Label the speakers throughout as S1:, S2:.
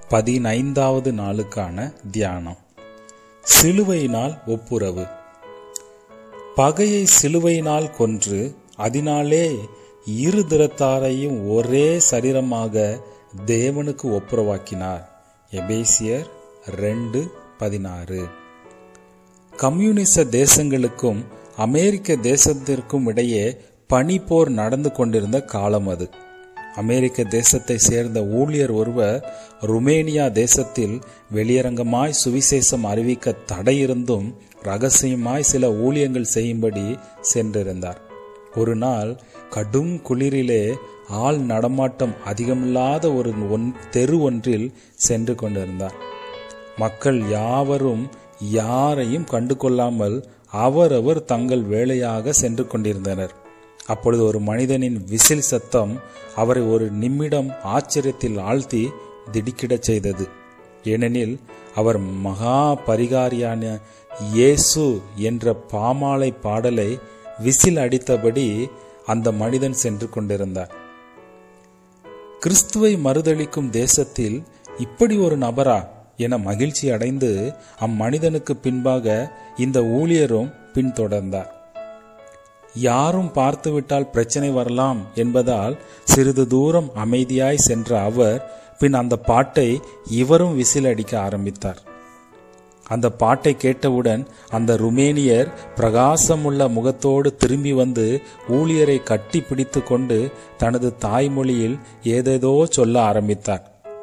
S1: பதினைந்தாவது நாளுக்கான தியானம் சிலுவையினால் ஒப்புரவு பகையை சிலுவையினால் கொன்று அதனாலே இரு திறத்தாரையும் ஒரே சரீரமாக தேவனுக்கு ஒப்புரவாக்கினார் எபேசியர் ரெண்டு பதினாறு கம்யூனிச தேசங்களுக்கும் அமெரிக்க தேசத்திற்கும் இடையே பனிப்போர் நடந்து கொண்டிருந்த காலம் அது அமெரிக்க தேசத்தை சேர்ந்த ஊழியர் ஒருவர் ருமேனியா தேசத்தில் வெளியரங்கமாய் சுவிசேஷம் அறிவிக்க தடையிருந்தும் ரகசியமாய் சில ஊழியங்கள் செய்யும்படி சென்றிருந்தார் ஒரு நாள் கடும் குளிரிலே ஆள் நடமாட்டம் அதிகமில்லாத ஒரு ஒன் தெரு ஒன்றில் சென்று கொண்டிருந்தார் மக்கள் யாவரும் யாரையும் கண்டு கொள்ளாமல் அவரவர் தங்கள் வேலையாக சென்று கொண்டிருந்தனர் அப்பொழுது ஒரு மனிதனின் விசில் சத்தம் அவரை ஒரு நிமிடம் ஆச்சரியத்தில் ஆழ்த்தி திடுக்கிடச் செய்தது ஏனெனில் அவர் மகா பரிகாரியான இயேசு என்ற பாமாலை பாடலை விசில் அடித்தபடி அந்த மனிதன் சென்று கொண்டிருந்தார் கிறிஸ்துவை மறுதளிக்கும் தேசத்தில் இப்படி ஒரு நபரா என மகிழ்ச்சி அடைந்து அம்மனிதனுக்கு பின்பாக இந்த ஊழியரும் பின்தொடர்ந்தார் யாரும் பார்த்துவிட்டால் பிரச்சனை வரலாம் என்பதால் சிறிது தூரம் அமைதியாய் சென்ற அவர் பின் அந்த பாட்டை இவரும் விசில் அடிக்க ஆரம்பித்தார் அந்த பாட்டை கேட்டவுடன் அந்த ருமேனியர் பிரகாசமுள்ள முகத்தோடு திரும்பி வந்து ஊழியரை கட்டி பிடித்து கொண்டு தனது தாய்மொழியில் ஏதேதோ சொல்ல ஆரம்பித்தார்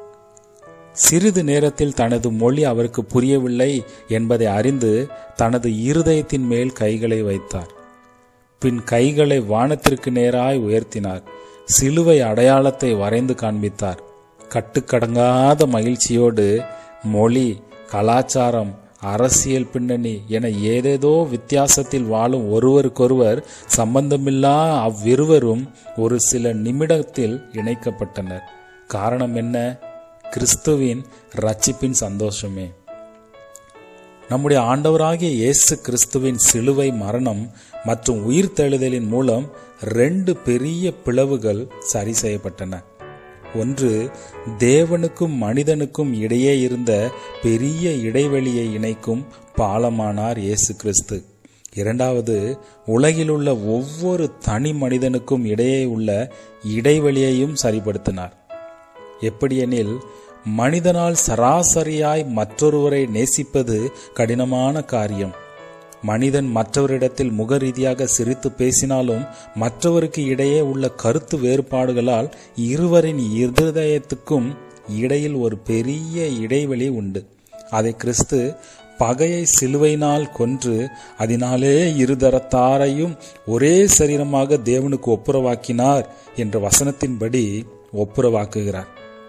S1: சிறிது நேரத்தில் தனது மொழி அவருக்கு புரியவில்லை என்பதை அறிந்து தனது இருதயத்தின் மேல் கைகளை வைத்தார் பின் கைகளை வானத்திற்கு நேராய் உயர்த்தினார் சிலுவை அடையாளத்தை வரைந்து காண்பித்தார் கட்டுக்கடங்காத மகிழ்ச்சியோடு மொழி கலாச்சாரம் அரசியல் பின்னணி என ஏதேதோ வித்தியாசத்தில் வாழும் ஒருவருக்கொருவர் சம்பந்தமில்லா அவ்விருவரும் ஒரு சில நிமிடத்தில் இணைக்கப்பட்டனர் காரணம் என்ன கிறிஸ்துவின் ரட்சிப்பின் சந்தோஷமே நம்முடைய ஆண்டவராகிய இயேசு கிறிஸ்துவின் சிலுவை மரணம் மற்றும் உயிர்த்தெழுதலின் மூலம் ரெண்டு பெரிய பிளவுகள் சரி செய்யப்பட்டன ஒன்று தேவனுக்கும் மனிதனுக்கும் இடையே இருந்த பெரிய இடைவெளியை இணைக்கும் பாலமானார் இயேசு கிறிஸ்து இரண்டாவது உலகிலுள்ள ஒவ்வொரு தனி மனிதனுக்கும் இடையே உள்ள இடைவெளியையும் சரிப்படுத்தினார் எப்படியெனில் மனிதனால் சராசரியாய் மற்றொருவரை நேசிப்பது கடினமான காரியம் மனிதன் மற்றவரிடத்தில் முக ரீதியாக சிரித்து பேசினாலும் மற்றவருக்கு இடையே உள்ள கருத்து வேறுபாடுகளால் இருவரின் இருதயத்துக்கும் இடையில் ஒரு பெரிய இடைவெளி உண்டு அதை கிறிஸ்து பகையை சிலுவையினால் கொன்று அதனாலே இருதரத்தாரையும் ஒரே சரீரமாக தேவனுக்கு ஒப்புரவாக்கினார் என்ற வசனத்தின்படி ஒப்புரவாக்குகிறார்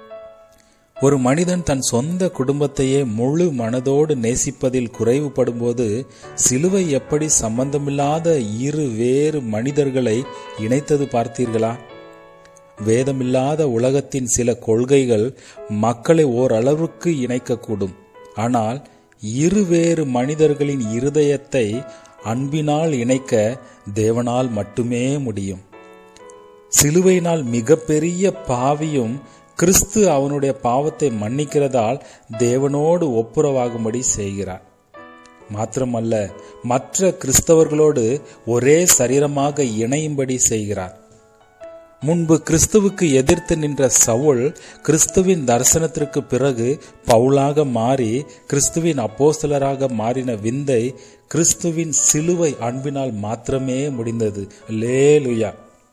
S1: ஒரு மனிதன் தன் சொந்த குடும்பத்தையே முழு மனதோடு நேசிப்பதில் குறைவுபடும்போது சிலுவை எப்படி சம்பந்தமில்லாத இரு வேறு மனிதர்களை இணைத்தது பார்த்தீர்களா வேதமில்லாத உலகத்தின் சில கொள்கைகள் மக்களை ஓரளவுக்கு இணைக்கக்கூடும் ஆனால் இருவேறு மனிதர்களின் இருதயத்தை அன்பினால் இணைக்க தேவனால் மட்டுமே முடியும் சிலுவையினால் மிகப்பெரிய பாவியும் கிறிஸ்து அவனுடைய பாவத்தை மன்னிக்கிறதால் தேவனோடு ஒப்புரவாகும்படி செய்கிறார் மாத்திரமல்ல மற்ற கிறிஸ்தவர்களோடு ஒரே சரீரமாக இணையும்படி செய்கிறார் முன்பு கிறிஸ்துவுக்கு எதிர்த்து நின்ற சவுல் கிறிஸ்துவின் தரிசனத்திற்கு பிறகு பவுலாக மாறி கிறிஸ்துவின் அப்போஸ்தலராக மாறின விந்தை கிறிஸ்துவின் சிலுவை அன்பினால் மாத்திரமே முடிந்தது லேலுயா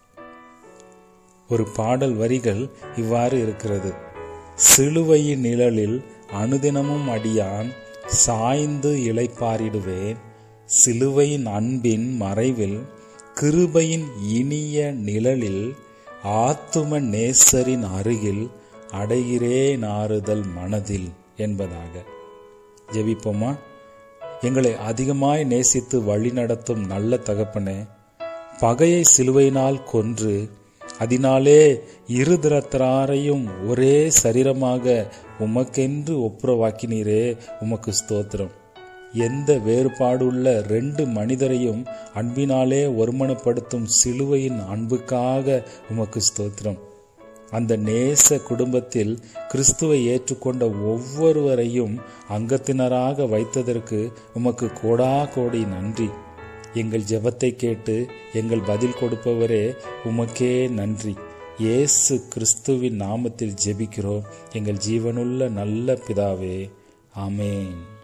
S1: ஒரு பாடல் வரிகள் இவ்வாறு இருக்கிறது சிலுவையின் நிழலில் அனுதினமும் அடியான் சாய்ந்து இளைப்பாரிடுவேன் சிலுவையின் அன்பின் மறைவில் கிருபையின் இனிய நிழலில் ஆத்தும நேசரின் அருகில் அடைகிறேன் ஆறுதல் மனதில் என்பதாக ஜெபிப்போமா எங்களை அதிகமாய் நேசித்து வழிநடத்தும் நல்ல தகப்பனே பகையை சிலுவையினால் கொன்று அதனாலே இருதிரத்தராரையும் ஒரே சரீரமாக உமக்கென்று ஒப்புரவாக்கினீரே உமக்கு ஸ்தோத்திரம் எந்த வேறுபாடுள்ள ரெண்டு மனிதரையும் அன்பினாலே ஒருமனப்படுத்தும் சிலுவையின் அன்புக்காக உமக்கு ஸ்தோத்திரம் அந்த நேச குடும்பத்தில் கிறிஸ்துவை ஏற்றுக்கொண்ட ஒவ்வொருவரையும் அங்கத்தினராக வைத்ததற்கு உமக்கு கோடா கோடி நன்றி எங்கள் ஜெபத்தை கேட்டு எங்கள் பதில் கொடுப்பவரே உமக்கே நன்றி இயேசு கிறிஸ்துவின் நாமத்தில் ஜெபிக்கிறோம் எங்கள் ஜீவனுள்ள நல்ல பிதாவே ஆமேன்